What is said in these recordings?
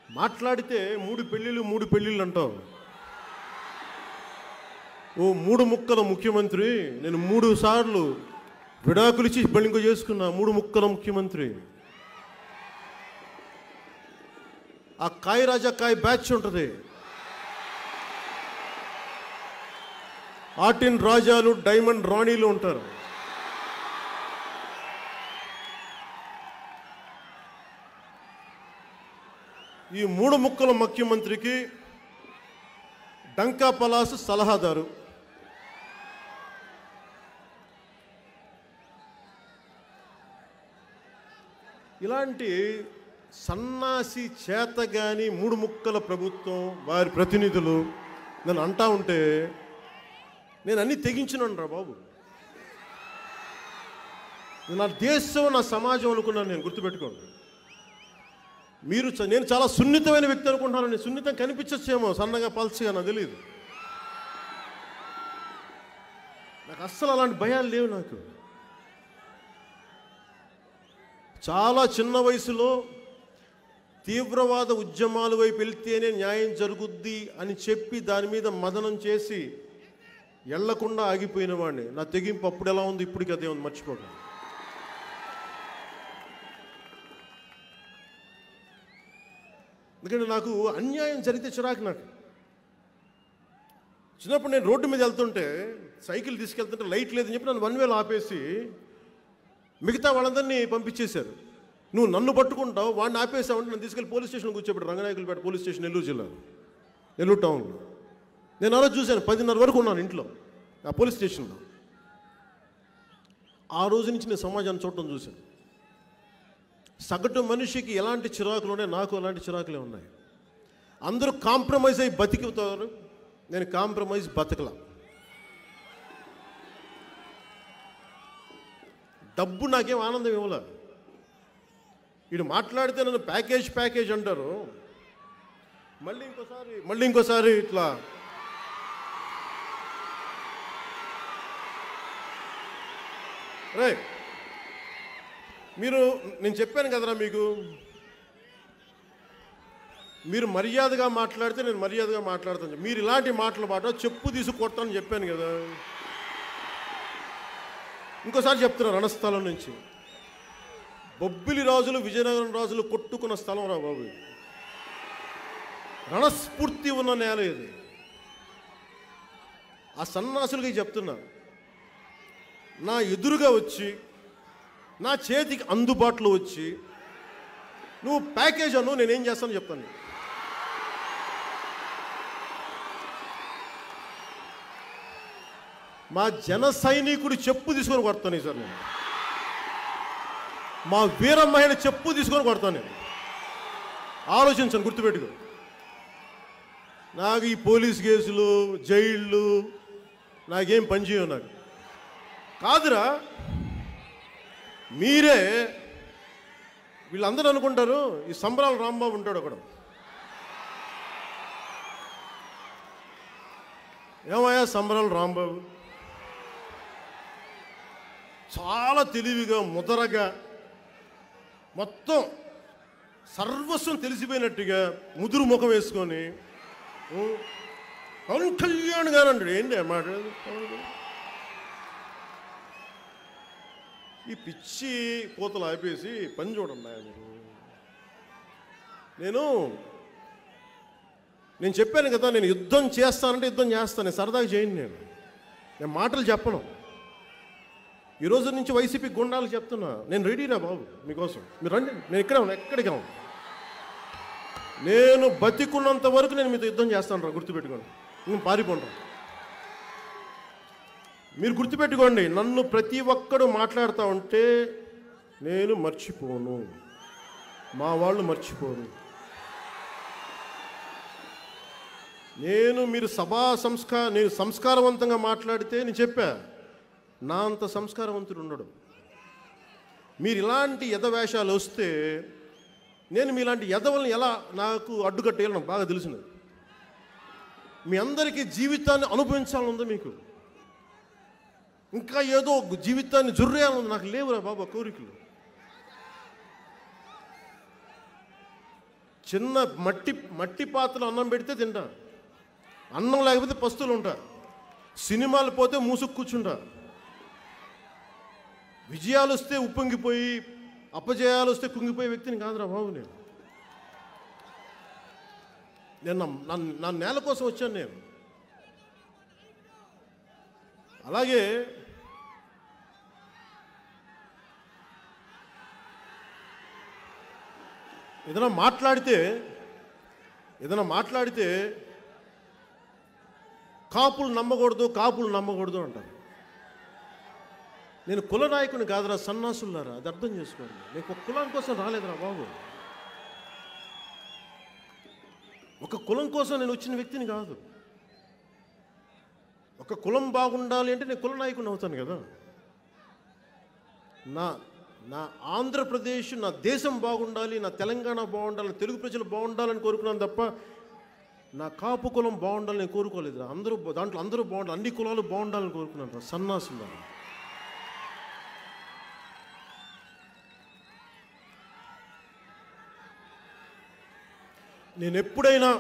మాట్లాడితే మూడు పెళ్ళిళ్ళు మూడు పెళ్ళిళ్ళు అంటావు ఓ మూడు ముక్కల ముఖ్యమంత్రి నేను మూడు సార్లు విడాకులు ఇచ్చి బలింక చేసుకున్నా మూడు ముక్కల ముఖ్యమంత్రి ఆ కాయ రాజా కాయ బ్యాచ్ ఉంటుంది ఆర్టిన్ రాజాలు డైమండ్ రాణీలు ఉంటారు ఈ మూడు ముక్కల ముఖ్యమంత్రికి డంకా పలాస్ సలహాదారు ఇలాంటి సన్నాసి చేతగాని మూడు ముక్కల ప్రభుత్వం వారి ప్రతినిధులు నన్ను అంటా ఉంటే నేను అన్ని తెగించినాను రా బాబు ఇది నా దేశం నా సమాజం అనుకున్నాను నేను గుర్తుపెట్టుకోండి మీరు చ- నేను చాలా సున్నితమైన వ్యక్తి అనుకుంటున్నాను నేను సున్నితం కనిపించచ్చేమో సన్నగా పల్చగా నాకు తెలియదు నాకు అస్సలు అలాంటి భయాలు లేవు నాకు చాలా చిన్న వయసులో తీవ్రవాద ఉద్యమాల వైపు వెళ్తేనే న్యాయం జరుగుద్ది అని చెప్పి దాని మీద మదనం చేసి ఎళ్లకుండా ఆగిపోయిన వాడిని నా తెగింపు అప్పుడు ఎలా ఉంది ఇప్పటికి అదే ఉంది మర్చిపోకండి ఎందుకంటే నాకు అన్యాయం జరిగితే చిరాకు నాకు చిన్నప్పుడు నేను రోడ్డు మీద వెళ్తుంటే సైకిల్ తీసుకెళ్తుంటే లైట్ లేదని చెప్పి నన్ను వన్ వేలు ఆపేసి మిగతా వాళ్ళందరినీ పంపించేశారు నువ్వు నన్ను పట్టుకుంటావు వాడిని ఆపేసావంటే నన్ను తీసుకెళ్ళి పోలీస్ స్టేషన్ కూర్చోబెట్టు రంగనాయకులపేట పోలీస్ స్టేషన్ నెల్లూరు జిల్లా నెల్లూరు టౌన్లో నేను ఆ రోజు చూశాను పదిన్నర వరకు ఉన్నాను ఇంట్లో ఆ పోలీస్ స్టేషన్లో ఆ రోజు నుంచి నేను సమాజాన్ని చూడటం చూశాను సగటు మనిషికి ఎలాంటి చిరాకులు ఉన్నాయి నాకు అలాంటి చిరాకులే ఉన్నాయి అందరూ కాంప్రమైజ్ అయ్యి బతికితారు నేను కాంప్రమైజ్ బతకలా డబ్బు నాకేం ఆనందం ఇవ్వలే వీడు మాట్లాడితే నన్ను ప్యాకేజ్ ప్యాకేజ్ అంటారు మళ్ళీ ఇంకోసారి మళ్ళీ ఇంకోసారి ఇట్లా రే మీరు నేను చెప్పాను కదరా మీకు మీరు మర్యాదగా మాట్లాడితే నేను మర్యాదగా మాట్లాడతాను మీరు ఇలాంటి మాటలు మాట చెప్పు తీసి కొడతానని చెప్పాను కదా ఇంకోసారి చెప్తున్నా రణస్థలం నుంచి బొబ్బిలి రాజులు విజయనగరం రాజులు కొట్టుకున్న స్థలం రా బాబు ఇది. రణస్ఫూర్తి ఉన్న నేల ఇది ఆ సన్నాసులకి చెప్తున్నా నా ఎదురుగా వచ్చి నా చేతికి అందుబాటులో వచ్చి నువ్వు ప్యాకేజ్ అను నేనేం చేస్తాను చెప్తాను నీకు. మా జన సైనికుడి చెప్పు తీసుకొని కొడతాను ఈసారి నేను మా వీర మహిళ చెప్పు తీసుకొని కొడతాను నేను ఆలోచించను గుర్తుపెట్టుకో నాకు ఈ పోలీస్ కేసులు జైళ్ళు నాకేం పనిచేయవు నాకు కాదురా మీరే వీళ్ళందరూ అనుకుంటారు ఈ సంబరాల రాంబాబు ఉంటాడు ఒకడు ఏమయ్యా సంబరాల రాంబాబు చాలా తెలివిగా ముదరగా మొత్తం సర్వస్వం తెలిసిపోయినట్టుగా ముదురు ముఖం వేసుకొని ఉ, పవన్ కళ్యాణ్ గారు అంటాడు ఏంటి ఆ మాట పవన్ కళ్యాణ్. ఈ పిచ్చి పూతలు ఆపేసి పని చూడండి ఆయన మీరు నేను నేను చెప్పాను కదా నేను యుద్ధం చేస్తానంటే యుద్ధం చేస్తాను నేను సరదాగా చేయను నేను నేను మాటలు చెప్పను ఈ రోజు నుంచి వైసీపీ గుండాలు చెప్తున్నా నేను రెడీరా బాబు మీకోసం మీరు రండి నేను ఇక్కడే ఉన్నా ఎక్కడికి ఉన్నా నేను బతికున్నంత వరకు నేను మీతో యుద్ధం చేస్తాను రా గుర్తుపెట్టుకోండి నేను పారిపోండి మీరు గుర్తుపెట్టుకోండి నన్ను ప్రతి ఒక్కడు మాట్లాడుతూ ఉంటే నేను మర్చిపోను మా వాళ్ళు మర్చిపోను నేను మీరు సభా సంస్కార నేను సంస్కారవంతంగా మాట్లాడితే నేను చెప్పా నా అంత సంస్కారవంతుడు ఉండడు మీరు ఇలాంటి యథవేషాలు వస్తే నేను మీలాంటి యదవల్ని ఎలా నాకు అడ్డుకట్టేయాలో నాకు బాగా తెలిసినది మీ అందరికీ జీవితాన్ని అనుభవించాలని ఉందా మీకు ఇంకా ఏదో ఒక జీవితాన్ని జుర్రేయాలని నాకు లేవురా బాబా కోరికలు చిన్న మట్టి మట్టి పాత్రలో అన్నం పెడితే తింటా అన్నం లేకపోతే పస్తులు ఉంటా సినిమాలు పోతే మూసుకు కూర్చుంటా విజయాలు వస్తే ఉప్పొంగిపోయి అపజయాలు వస్తే కుంగిపోయే వ్యక్తిని కాదురా బాబు నేను నేను నా- నా నా నేల కోసం వచ్చాను నేను అలాగే ఏదైనా మాట్లాడితే ఏదైనా మాట్లాడితే కాపులు నమ్మకూడదు కాపులు నమ్మకూడదు అంటారు నేను కుల నాయకుని కాదురా సన్నాసులారా అది అర్థం చేసుకోండి నేను ఒక కులం కోసం రాలేదురా బాబు ఒక కులం కోసం నేను వచ్చిన వ్యక్తిని కాదు ఒక కులం బాగుండాలి అంటే నేను కుల నాయకుని అవుతాను కదా నా నా ఆంధ్రప్రదేశ్ నా దేశం బాగుండాలి నా తెలంగాణ బాగుండాలి తెలుగు ప్రజలు బాగుండాలని కోరుకున్నాను తప్ప నా కాపు కులం బాగుండాలని నేను కోరుకోలేదు అందరూ బా- దాంట్లో అందరూ బాగుండాలి అన్ని కులాలు బాగుండాలని కోరుకున్నాను రా సన్నాసులు నేను ఎప్పుడైనా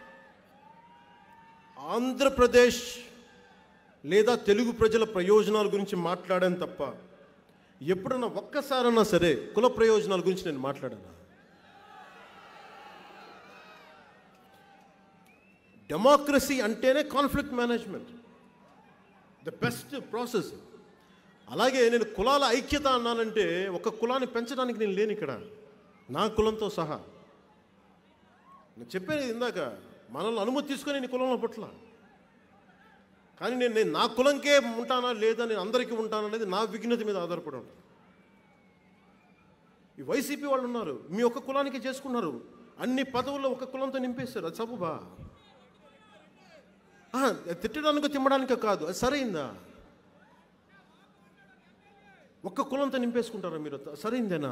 ఆంధ్రప్రదేశ్ లేదా తెలుగు ప్రజల ప్రయోజనాల గురించి మాట్లాడాను తప్ప ఎప్పుడన్నా ఒక్కసారన్నా సరే కుల ప్రయోజనాల గురించి నేను మాట్లాడాను డెమోక్రసీ అంటేనే conflict management the best process అలాగే నేను కులాల ఐక్యత అన్నానంటే ఒక కులాన్ని పెంచడానికి నేను లేను ఇక్కడ నా కులంతో సహా నేను చెప్పాను ఇది ఇందాక మనల్ని అనుమతి తీసుకొని నేను ఈ కులంలో పుట్ల కానీ నేను నేను నా కులంకే ఉంటానా లేదా నేను అందరికీ ఉంటానా అనేది నా విఘ్నత మీద ఆధారపడి ఉంటాను ఈ వైసీపీ వాళ్ళు ఉన్నారు మీ ఒక్క కులానికి చేసుకున్నారు అన్ని పదవుల్లో ఒక కులంతో నింపేశారు అది సబుబా ఆ, తిట్టడానికో తిమ్మడానికో కాదు అది సరైందా ఒక్క కులంతో నింపేసుకుంటారా మీరు సరైందేనా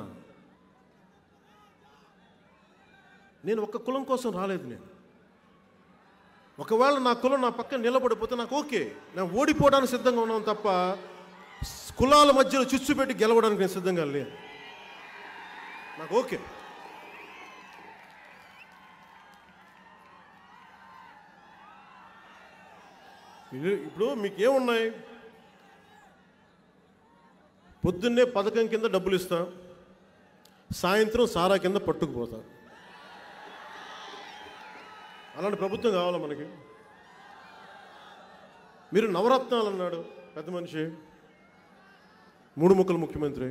నేను ఒక్క కులం కోసం రాలేదు నేను ఒకవేళ నా కులం నా పక్కన నిలబడిపోతే నాకు ఓకే నేను ఓడిపోవడానికి సిద్ధంగా ఉన్నాను తప్ప స్- కులాల మధ్యలో చిచ్చు పెట్టి గెలవడానికి నేను సిద్ధంగా లేను నాకు ఓకే ఇది- ఇప్పుడు మీకు ఏమున్నాయి పొద్దున్నే పథకం కింద డబ్బులు ఇస్తా సాయంత్రం సారా కింద పట్టుకుపోతా అలాంటి ప్రభుత్వం కావాలా మనకి మీరు నవరత్నాలు అన్నాడు పెద్ద మనిషి మూడు ముక్కల ముఖ్యమంత్రి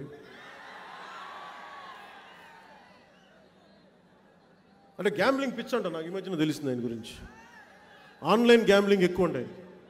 అంటే గ్యాంబ్లింగ్ పిచ్ అంట నాకు ఈ మధ్యన తెలిసింది ఆయన గురించి ఆన్లైన్ గ్యాంబ్లింగ్ ఎక్కువ ఉంటాయి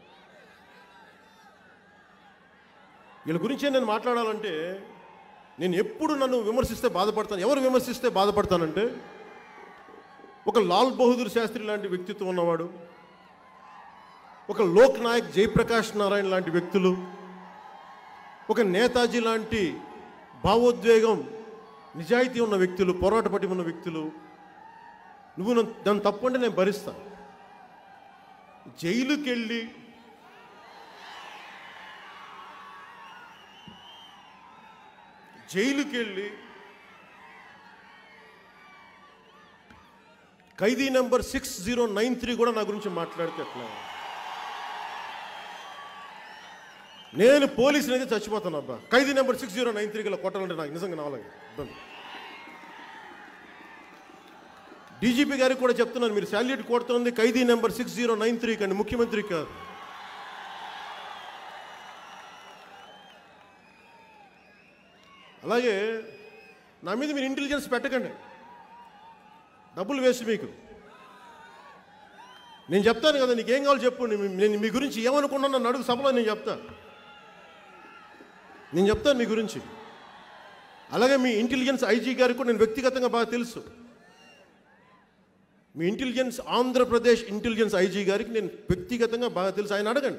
వీళ్ళ గురించే నేను మాట్లాడాలంటే నేను ఎప్పుడు నన్ను విమర్శిస్తే బాధపడతాను ఎవరు విమర్శిస్తే బాధపడతానంటే ఒక లాల్ బహదూర్ శాస్త్రి లాంటి వ్యక్తిత్వం ఉన్నవాడు ఒక లోక్ నాయక్ జయప్రకాష్ నారాయణ లాంటి వ్యక్తులు ఒక నేతాజీ లాంటి భావోద్వేగం నిజాయితీ ఉన్న వ్యక్తులు పోరాట పట్టి ఉన్న వ్యక్తులు నువ్వు నన్ను దాన్ని తప్పు అంటే నేను భరిస్తా జైలుకి వెళ్ళి జైలుకి వెళ్ళి ఖైదీ number six zero nine three కూడా నా గురించి మాట్లాడితే ఎట్లా నేను పోలీసుని అయితే చచ్చిపోతాను అబ్బా ఖైదీ number six zero nine three గల కొట్టాలంటే నాకు నిజంగా నావలేదు ఇబ్బంది డీజీపీ గారికి కూడా చెప్తున్నాను మీరు శాల్యూట్ కొడుతుంది ఖైదీ number six zero nine three కండి ముఖ్యమంత్రి కాదు అలాగే నా మీద మీరు ఇంటెలిజెన్స్ పెట్టకండి డబ్బులు వేస్ట్ మీకు నేను చెప్తాను కదా నీకేం కావాలో చెప్పు నీ- నేను మీ గురించి ఏమనుకున్నాను నన్ను అడుగు సభలో నేను చెప్తా నేను చెప్తాను మీ గురించి అలాగే మీ ఇంటెలిజెన్స్ ఐజీ గారికి కూడా నేను వ్యక్తిగతంగా బాగా తెలుసు మీ ఇంటెలిజెన్స్ ఆంధ్రప్రదేశ్ ఇంటెలిజెన్స్ ఐజీ గారికి నేను వ్యక్తిగతంగా బాగా తెలుసు ఆయన అడగండి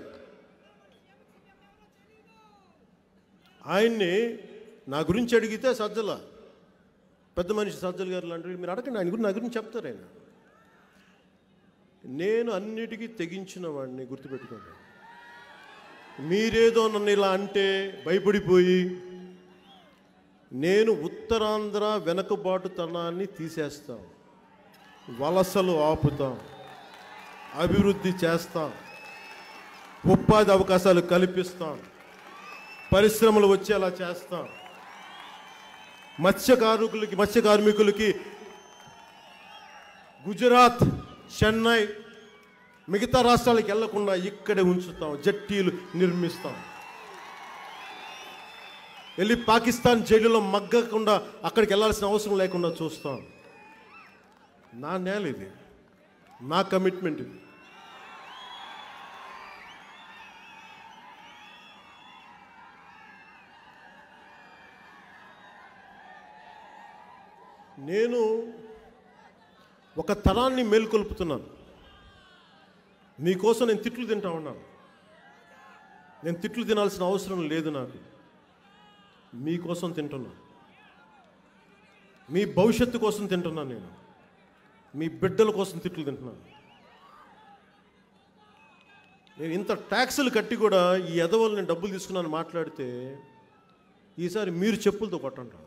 ఆయన్ని నా గురించి అడిగితే సజ్జల పెద్ద మనిషి సజ్జల గారు లాంటి మీరు అడగండి ఆయన గురించి నా గురించి చెప్తారు ఆయన నేను అన్నిటికీ తెగించిన వాడిని గుర్తుపెట్టుకోండి మీరేదో నన్ను ఇలా అంటే భయపడిపోయి నేను ఉత్తరాంధ్ర వెనకబాటుతనాన్ని తీసేస్తాను వలసలు ఆపుతాం అభివృద్ధి చేస్తాం ఉపాధి అవకాశాలు కల్పిస్తాం పరిశ్రమలు వచ్చేలా చేస్తాం మత్స్య కార్మికులకి మత్స్య కార్మికులకి గుజరాత్ చెన్నై మిగతా రాష్ట్రాలకు వెళ్లకుండా ఇక్కడే ఉంచుతాం జట్టీలు నిర్మిస్తాం వెళ్ళి పాకిస్తాన్ జైలులో మగ్గకుండా అక్కడికి వెళ్ళాల్సిన అవసరం లేకుండా చూస్తాం నా నేల ఇది నా కమిట్మెంట్ ఇది నేను ఒక తరాన్ని మేల్కొల్పుతున్నాను మీకోసం నేను తిట్లు తింటా ఉన్నాను నేను తిట్లు తినాల్సిన అవసరం లేదు నాకు మీకోసం తింటున్నాను మీ భవిష్యత్తు కోసం తింటున్నాను నేను మీ బిడ్డల కోసం తిట్లు తింటున్నాను నేను ఇంత ట్యాక్సులు కట్టి కూడా ఈ ఎదవలు నేను డబ్బులు తీసుకున్నాను మాట్లాడితే ఈసారి మీరు చెప్పులతో కొట్టంటారు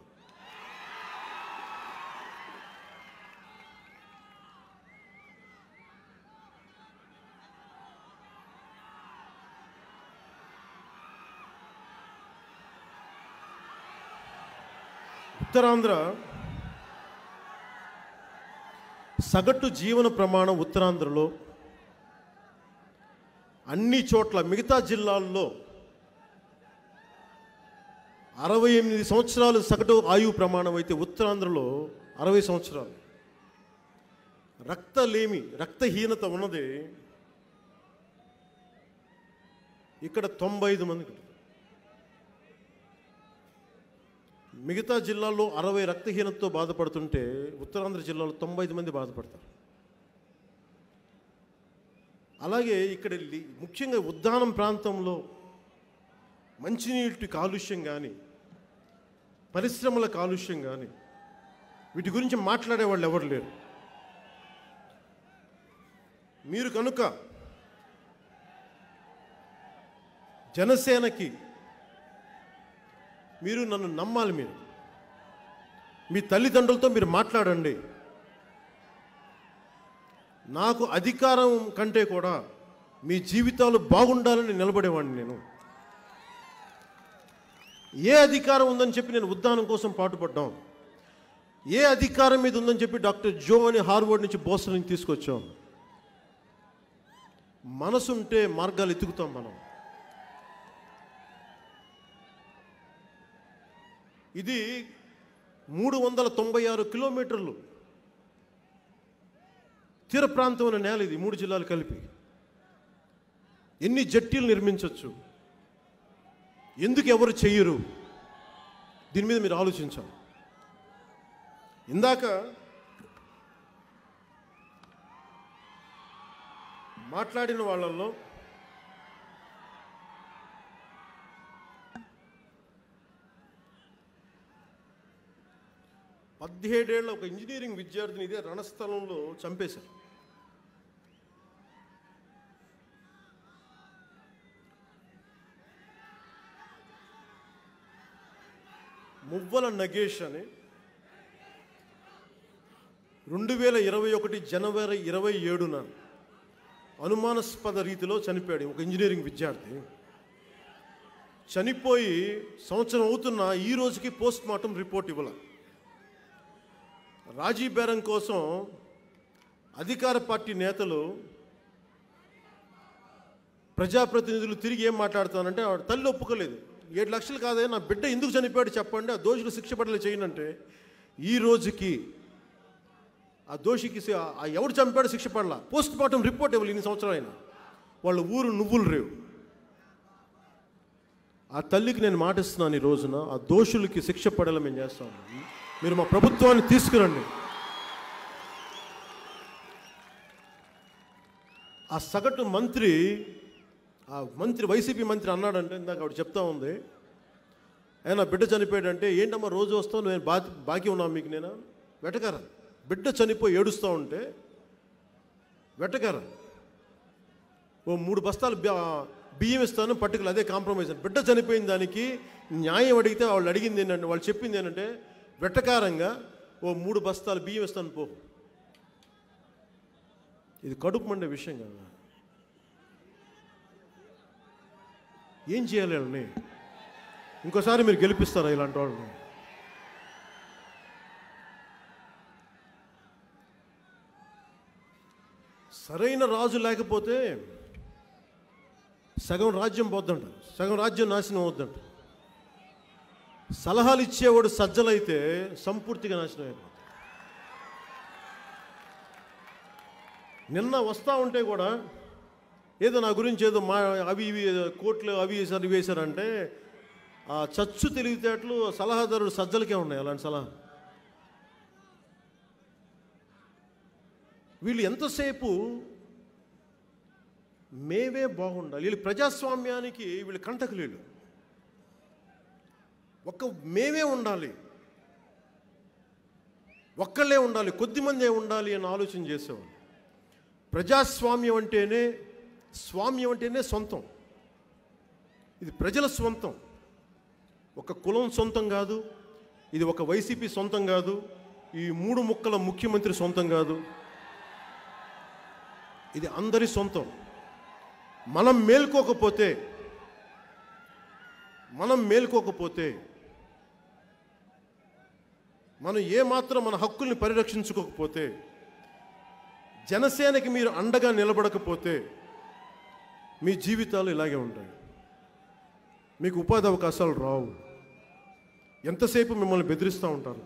ఉత్తరాంధ్ర సగటు జీవన ప్రమాణం ఉత్తరాంధ్రలో అన్ని చోట్ల మిగతా జిల్లాల్లో అరవై ఎనిమిది సంవత్సరాలు సగటు ఆయువు ప్రమాణం అయితే ఉత్తరాంధ్రలో అరవై సంవత్సరాలు రక్తలేమి రక్తహీనత ఉన్నది ఇక్కడ తొంభై ఐదు మందికి ఉంటుంది. మిగతా జిల్లాల్లో అరవై రక్తహీనతతో బాధపడుతుంటే ఉత్తరాంధ్ర జిల్లాలో తొంభై ఐదు మంది బాధపడతారు అలాగే ఇక్కడ లి- ముఖ్యంగా ఉద్దానం ప్రాంతంలో మంచినీటి కాలుష్యం కానీ పరిశ్రమల కాలుష్యం కానీ వీటి గురించి మాట్లాడే వాళ్ళు ఎవరు లేరు మీరు కనుక జనసేనకి మీరు నన్ను నమ్మాలి మీరు మీ తల్లిదండ్రులతో మీరు మాట్లాడండి నాకు అధికారం కంటే కూడా మీ జీవితాలు బాగుండాలని నిలబడేవాడిని నేను ఏ అధికారం ఉందని చెప్పి నేను ఉద్దానం కోసం పాటుపడ్డాం ఏ అధికారం మీద ఉందని చెప్పి డాక్టర్ జో అని హార్వర్డ్ నుంచి బోస్టన్ నుంచి తీసుకొచ్చాం మనసుంటే మార్గాలు ఎత్తుకుతాం మనం ఇది మూడు వందల తొంభై ఆరు కిలోమీటర్లు తీర ప్రాంతమైన నేల ఇది మూడు జిల్లాలు కలిపి ఎన్ని జట్టీలు నిర్మించవచ్చు ఎందుకు ఎవరు చెయ్యరు దీని మీద మీరు ఆలోచించాలి ఇందాక మాట్లాడిన వాళ్ళల్లో పదిహేడేళ్ల ఒక ఇంజనీరింగ్ విద్యార్థిని ఇదే రణస్థలంలో చంపేశారు మువ్వల నగేష్ అని రెండు వేల ఇరవై ఒకటి జనవరి ఇరవై ఏడున అనుమానాస్పద రీతిలో చనిపోయాడు ఒక ఇంజనీరింగ్ విద్యార్థి చనిపోయి సంవత్సరం అవుతున్న ఈ రోజుకి పోస్ట్ మార్టం రిపోర్ట్ ఇవ్వాల రాజీ బేరం కోసం అధికార పార్టీ నేతలు ప్రజాప్రతినిధులు తిరిగి ఏం మాట్లాడుతానంటే ఆవిడ తల్లి ఒప్పుకోలేదు ఏడు లక్షలు కాదే నా బిడ్డ ఎందుకు చనిపోయాడు చెప్పండి ఆ దోషులు శిక్ష పడలే చేయనంటే ఈ రోజుకి ఆ దోషికి శి- ఆ ఎవడు చంపాడు శిక్ష పడలా పోస్ట్ మార్టం రిపోర్ట్ ఇవ్వాలి ఇన్ని సంవత్సరాలైనా వాళ్ళ ఊరు నువ్వులు రేవు ఆ తల్లికి నేను మాటిస్తున్నాను ఈ రోజున ఆ దోషులకి శిక్ష పడేలా మేము చేస్తాం మీరు మా ప్రభుత్వాన్ని తీసుకురండి ఆ సగటు మంత్రి ఆ మంత్రి వైసీపీ మంత్రి అన్నాడంటే ఇందాక ఆవిడ చెప్తా ఉంది ఆయన బిడ్డ చనిపోయాడంటే ఏంటమ్మా రోజు వస్తావు నేను బా బాకీ ఉన్నాను మీకు నేను వెటకారం బిడ్డ చనిపోయి ఏడుస్తూ ఉంటే వెటకారం ఓ మూడు బస్తాలు బ్యా- బియ్యం ఇస్తాను పట్టుకులు అదే కాంప్రమైజ్ అని బిడ్డ చనిపోయిన దానికి న్యాయం అడిగితే వాళ్ళు అడిగింది ఏంటంటే వాళ్ళు చెప్పింది ఏంటంటే వెటకారంగా ఓ మూడు బస్తాలు బియ్యం ఇస్తాను పో ఇది కడుపు మండే విషయం కదా ఏం చేయాలి వాళ్ళని ఇంకోసారి మీరు గెలిపిస్తారా ఇలాంటి వాళ్ళని సరైన రాజు లేకపోతే సగం రాజ్యం పోద్దంట సగం రాజ్యం నాశనం అవుద్దంట సలహాలు ఇచ్చేవాడు సజ్జలైతే సంపూర్తిగా నాశనం అయిపోతుంది నిన్న వస్తూ ఉంటే కూడా ఏదో నా గురించి ఏదో మా అవి ఇవి ఏదో కోట్లు అవి వేసారు ఇవి వేశారంటే ఆ చచ్చు తెలివితేటలు సలహాదారుడు సజ్జలకే ఉన్నాయి అలాంటి సలహా వీళ్ళు ఎంతసేపు మేమే బాగుండాలి వీళ్ళు ప్రజాస్వామ్యానికి వీళ్ళు కంటకులీళ్ళు ఒక్క మేమే ఉండాలి ఒక్కళ్ళే ఉండాలి కొద్దిమందే ఉండాలి అని ఆలోచన చేసేవాళ్ళు ప్రజాస్వామ్యం అంటేనే స్వామ్యం అంటేనే సొంతం ఇది ప్రజల సొంతం ఒక కులం సొంతం కాదు ఇది ఒక వైసీపీ సొంతం కాదు ఈ మూడు ముక్కల ముఖ్యమంత్రి సొంతం కాదు ఇది అందరి సొంతం మనం మేల్కోకపోతే మనం మేల్కోకపోతే మనం ఏమాత్రం మన హక్కుల్ని పరిరక్షించుకోకపోతే జనసేనకి మీరు అండగా నిలబడకపోతే మీ జీవితాలు ఇలాగే ఉంటాయి మీకు ఉపాధి అవకాశాలు రావు ఎంతసేపు మిమ్మల్ని బెదిరిస్తూ ఉంటారు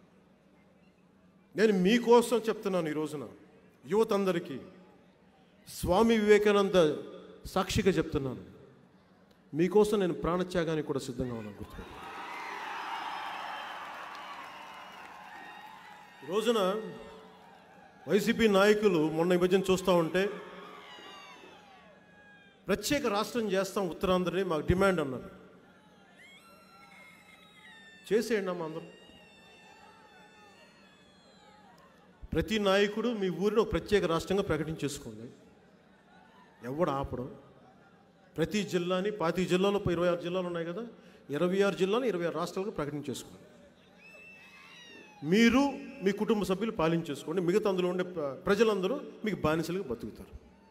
నేను మీకోసం చెప్తున్నాను ఈ రోజున యువత అందరికీ స్వామి వివేకానంద సాక్షిగా చెప్తున్నాను మీకోసం నేను ప్రాణత్యాగానికి కూడా సిద్ధంగా ఉన్నాను గుర్తుపెట్టుకోండి ఈ రోజున వైసీపీ నాయకులు మొన్న ఈ మధ్యన చూస్తూ ఉంటే ప్రత్యేక రాష్ట్రం చేస్తాం ఉత్తరాంధ్రని మాకు డిమాండ్ అన్నారు చేసేయండి అమ్మ అందరూ ప్రతి నాయకుడు మీ ఊరిని ఒక ప్రత్యేక రాష్ట్రంగా ప్రకటించేసుకోండి ఎవడు ఆపడం ప్రతి జిల్లాని పాతి జిల్లాలో ఇరవై ఆరు జిల్లాలు ఉన్నాయి కదా ఇరవై ఆరు జిల్లాలు ఇరవై ఆరు రాష్ట్రాలుగా ప్రకటించేసుకోండి మీరు మీ కుటుంబ సభ్యులు పాలించేసుకోండి మిగతా అందులో ఉండే ప్ర- ప్రజలందరూ మీకు బానిసలుగా బతుకుతారు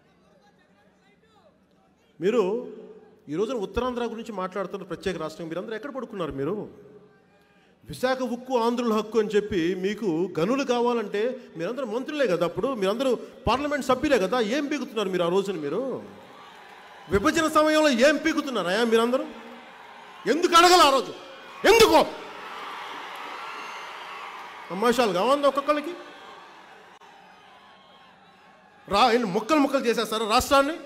మీరు ఈ రోజున ఉత్తరాంధ్ర గురించి మాట్లాడుతున్న ప్రత్యేక రాష్ట్రం మీరందరూ ఎక్కడ పడుకున్నారు మీరు విశాఖ ఉక్కు ఆంధ్రుల హక్కు అని చెప్పి మీకు గనులు కావాలంటే మీరందరూ మంత్రులే కదా అప్పుడు మీరందరూ పార్లమెంట్ సభ్యులే కదా ఏం పీకుతున్నారు మీరు ఆ రోజున మీరు విభజన సమయంలో ఏం పీకుతున్నారు అయా మీరందరూ ఎందుకు అడగల ఆ రోజు ఎందుకో తమాషాలు కావాలి ఒక్కొక్కరికి రా ఏంటి ముక్కలు ముక్కలు చేసేస్తారా రాష్ట్రాన్ని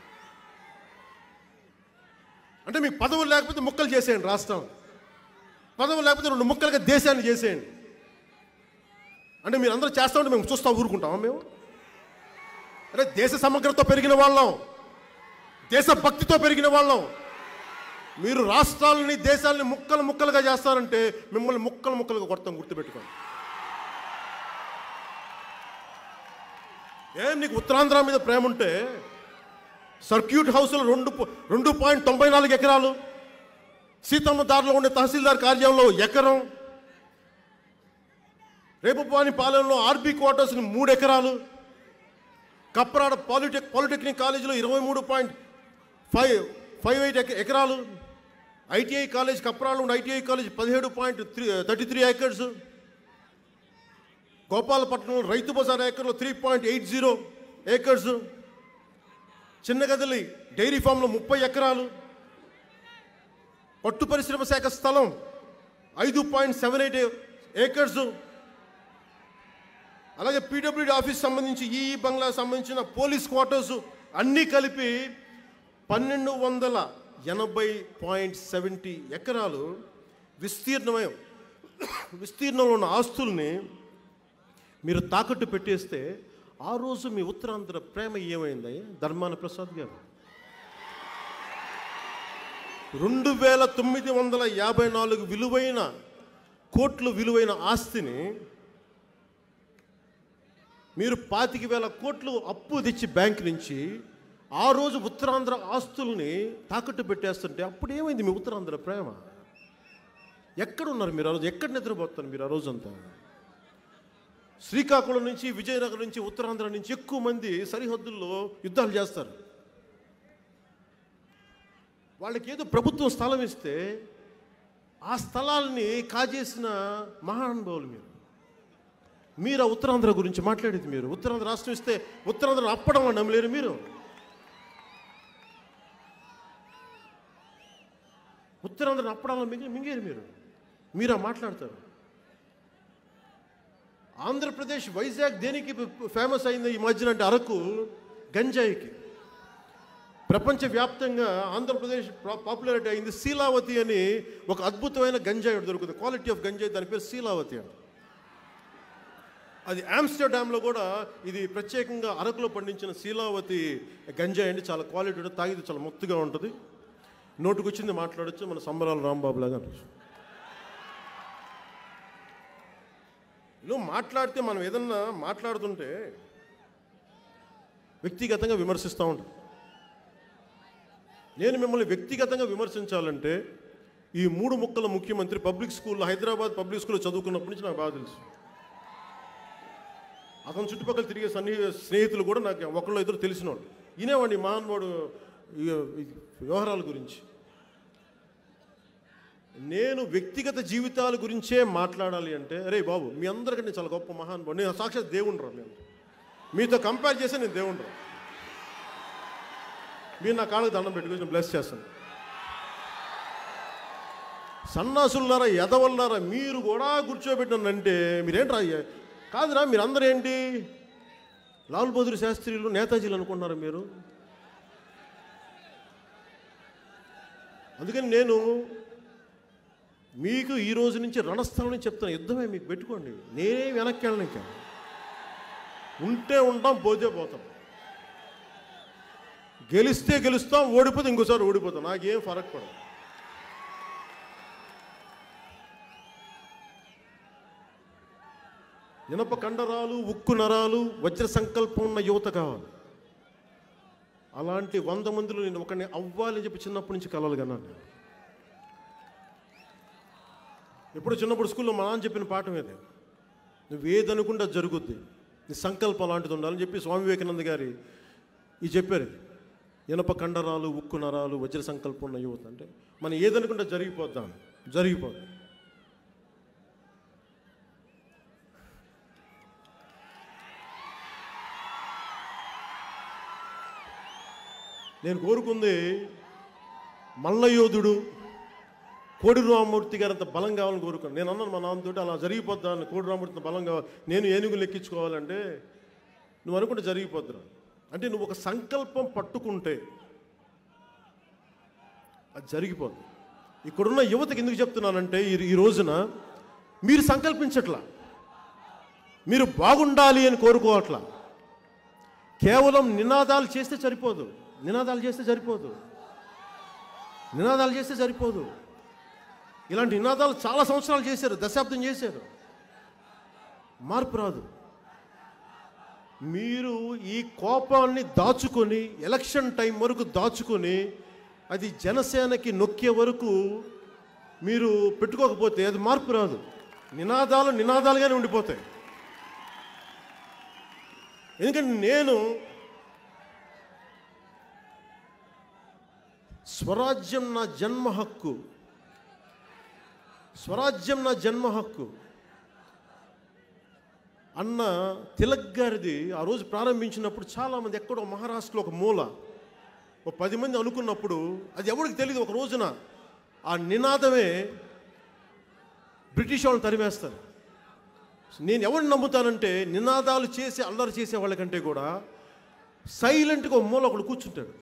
అంటే మీకు పదవులు లేకపోతే ముక్కలు చేసేయండి రాష్ట్రం పదవులు లేకపోతే రెండు ముక్కలుగా దేశాన్ని చేసేయండి అంటే మీరు అందరూ చేస్తా ఉంటే మేము చూస్తా ఊరుకుంటామా మేము అరే దేశ సమగ్రతో పెరిగిన వాళ్ళం దేశ భక్తితో పెరిగిన వాళ్ళం మీరు రాష్ట్రాలని దేశాలని ముక్కలు ముక్కలుగా చేస్తారంటే మిమ్మల్ని ముక్కలు ముక్కలుగా కొడతాం గుర్తుపెట్టుకోండి ఏం నీకు ఉత్తరాంధ్ర మీద ప్రేమ ఉంటే సర్క్యూట్ హౌస్లో రెండు ప- రెండు పాయింట్ తొంభై నాలుగు ఎకరాలు సీతమ్మ దారిలో ఉండే తహసీల్దార్ కార్యాలయంలో ఎకరం రేపుపాని పాలెంలో ఆర్బీ క్వార్టర్స్ మూడు ఎకరాలు కప్రాడ పాలిటెక్ పాలిటెక్నిక్ కాలేజీలో ఇరవై మూడు పాయింట్ ఫైవ్ ఫైవ్ ఎయిట్ ఎకరాలు ఐటీఐ కాలేజ్ కప్రాలో ఉన్న ఐటీఐ కాలేజ్ పదిహేడు point three thirty three acres గోపాలపట్నంలో రైతు బజార్ ఏకర్లో three point eight zero acres Chinagadili dairy ఫామ్లో ముప్పై ఎకరాలు పట్టు పరిశ్రమ శాఖ స్థలం ఐదు పాయింట్ సెవెన్ ఎయిట్ ఏకర్స్ అలాగే పీడబ్ల్యూడి ఆఫీస్ సంబంధించి ఈ బంగ్లా సంబంధించిన పోలీస్ క్వార్టర్స్ అన్నీ కలిపి పన్నెండు వందల ఎనభై పాయింట్ సెవెంటీ ఎకరాలు విస్తీర్ణమై విస్తీర్ణంలో ఉన్న ఆస్తుల్ని మీరు తాకట్టు పెట్టేస్తే ఆ రోజు మీ ఉత్తరాంధ్ర ప్రేమ ఏమైంది ధర్మాన ప్రసాద్ గారు రెండు వేల తొమ్మిది వందల యాభై నాలుగు విలువైన కోట్లు విలువైన ఆస్తిని మీరు పాతిక వేల కోట్లు అప్పు తెచ్చి బ్యాంక్ నుంచి ఆ రోజు ఉత్తరాంధ్ర ఆస్తుల్ని తాకట్టు పెట్టేస్తుంటే అప్పుడు ఏమైంది మీ ఉత్తరాంధ్ర ప్రేమ ఎక్కడున్నారు మీరు ఆ రోజు ఎక్కడ నిద్రపోతారు మీరు ఆ రోజంతా శ్రీకాకుళం నుంచి విజయనగరం నుంచి ఉత్తరాంధ్ర నుంచి ఎక్కువ మంది సరిహద్దుల్లో యుద్ధాలు చేస్తారు వాళ్ళకి ఏదో ప్రభుత్వం స్థలం ఇస్తే ఆ స్థలాల్ని కాజేసిన మహానుభావులు మీరు మీరు ఆ ఉత్తరాంధ్ర గురించి మాట్లాడేది మీరు ఉత్తరాంధ్ర రాష్ట్రం ఇస్తే ఉత్తరాంధ్ర అప్పడం అని నమ్మలేరు మీరు ఉత్తరాంధ్ర అప్పడాలను మింగి మింగేరు మీరు మీరా మాట్లాడతారు ఆంధ్రప్రదేశ్ వైజాగ్ దేనికి ఫేమస్ అయింది ఈ మధ్యన అంటే అరకు గంజాయికి ప్రపంచవ్యాప్తంగా ఆంధ్రప్రదేశ్ పా- పాపులారిటీ అయింది శీలావతి అని ఒక అద్భుతమైన గంజాయి ఒకటి దొరుకుతుంది క్వాలిటీ ఆఫ్ గంజాయి దాని పేరు శీలావతి అని అది ఆమ్స్టర్డామ్లో కూడా ఇది ప్రత్యేకంగా అరకులో పండించిన శీలావతి గంజాయి అండి చాలా క్వాలిటీ ఉంటుంది తాగితే చాలా మొత్తుగా ఉంటుంది నోటుకు వచ్చింది మాట్లాడొచ్చు మన సంబరాల రాంబాబు లాగా అనిపించు నువ్వు మాట్లాడితే మనం ఏదన్నా మాట్లాడుతుంటే వ్యక్తిగతంగా విమర్శిస్తూ ఉంటాం నేను మిమ్మల్ని వ్యక్తిగతంగా విమర్శించాలంటే ఈ మూడు ముక్కల ముఖ్యమంత్రి పబ్లిక్ స్కూల్లో హైదరాబాద్ పబ్లిక్ స్కూల్లో చదువుకున్నప్పటి నుంచి నాకు బాగా తెలుసు అతని చుట్టుపక్కల తిరిగే సన్ని స్నేహితులు కూడా నాకు ఒకళ్ళు ఇద్దరు తెలిసినవాడు ఈయనేవాడిని మహాన్వాడు ఈ ఈ వ్యవహారాల గురించి నేను వ్యక్తిగత జీవితాల గురించే మాట్లాడాలి అంటే అరే బాబు మీ అందరికంటే చాలా గొప్ప మహానుభావుడు నేను సాక్షాత్ దేవుణ్ణి రా నేను మీతో కంపేర్ చేస్తే నేను దేవుణ్ణి రా మీరు నా కాళ్ళకి దండం పెట్టుకొని బ్లెస్ చేస్తాను సన్నాసులారా ఎదవల్లారా మీరు కూడా కూర్చోబెట్టినంటే మీరేంట్రా అయ్యా? కాదురా మీరు అందరూ ఏంటి లాల్ బహదూర్ శాస్త్రిలు నేతాజీలు అనుకుంటున్నారు మీరు అందుకని నేను మీకు ఈ రోజు నుంచి రణస్థలం నుంచి చెప్తాను యుద్ధమే మీకు పెట్టుకోండి నేనే వెనక్కి వెళ్ళను ఇంకా ఉంటే ఉంటాం పోతే పోతాం గెలిస్తే గెలుస్తాం ఓడిపోతే ఇంకోసారి ఓడిపోతాం నాకేం ఫరక్ పడదు ఇనప కండరాలు ఉక్కు నరాలు వజ్ర సంకల్పం ఉన్న యువత కావాలి అలాంటి వంద మందిలో నేను ఒకరిని అవ్వాలని చెప్పి చిన్నప్పటి నుంచి కలలు కన్నాను నేను ఎప్పుడు చిన్నప్పుడు స్కూల్లో మా నాన్న చెప్పిన పాఠం ఏదే నువ్వు ఏదనుకుంటే అది జరుగుద్ది నీ సంకల్పం అలాంటిది ఉండాలని చెప్పి స్వామి వివేకానంద గారి ఇది చెప్పారు ఇది. ఇనప కండరాలు ఉక్కు నరాలు వజ్ర సంకల్పం ఉన్న యువత అంటే మనం ఏదనుకుంటే జరిగిపోద్దాం జరిగిపోద్ది నేను కోరుకుంది మల్లయోధుడు కోడి రామమూర్తి గారు అంత బలం కావాలని కోరుకున్నాను నేను అన్నాను మా నాన్నతోటి అలా జరిగిపోద్దాను కోడి రామమూర్తి అంత బలం కావాలి నేను ఏనుగులు ఎక్కించుకోవాలంటే నువ్వు అనుకుంటే జరిగిపోద్దురా అంటే నువ్వు ఒక సంకల్పం పట్టుకుంటే అది జరిగిపోద్ది ఇక్కడున్న యువతకి ఎందుకు చెప్తున్నానంటే ఈ ఈ రోజున మీరు సంకల్పించట్లా మీరు బాగుండాలి అని కోరుకోవట్లా కేవలం నినాదాలు చేస్తే సరిపోదు నినాదాలు చేస్తే సరిపోదు నినాదాలు చేస్తే సరిపోదు ఇలాంటి నినాదాలు చాలా సంవత్సరాలు చేశారు దశాబ్దం చేశారు మార్పు రాదు మీరు ఈ కోపాన్ని దాచుకొని ఎలక్షన్ టైం వరకు దాచుకొని అది జనసేనకి నొక్కే వరకు మీరు పెట్టుకోకపోతే అది మార్పు రాదు నినాదాలు నినాదాలుగానే ఉండిపోతాయి ఎందుకంటే నేను స్వరాజ్యం నా జన్మ హక్కు స్వరాజ్యం నా జన్మ హక్కు అన్న తిలక్ గారిది ఆ రోజు ప్రారంభించినప్పుడు చాలామంది ఎక్కడో మహారాష్ట్రలో ఒక మూల ఒక పది మంది అనుకున్నప్పుడు అది ఎవరికి తెలియదు ఒక రోజున ఆ నినాదమే బ్రిటిష్ వాళ్ళని తరిమేస్తారు నేను ఎవరిని నమ్ముతానంటే నినాదాలు చేసి అల్లరి చేసే వాళ్ళకంటే కూడా సైలెంట్గా ఒక మూల ఒకడు కూర్చుంటాడు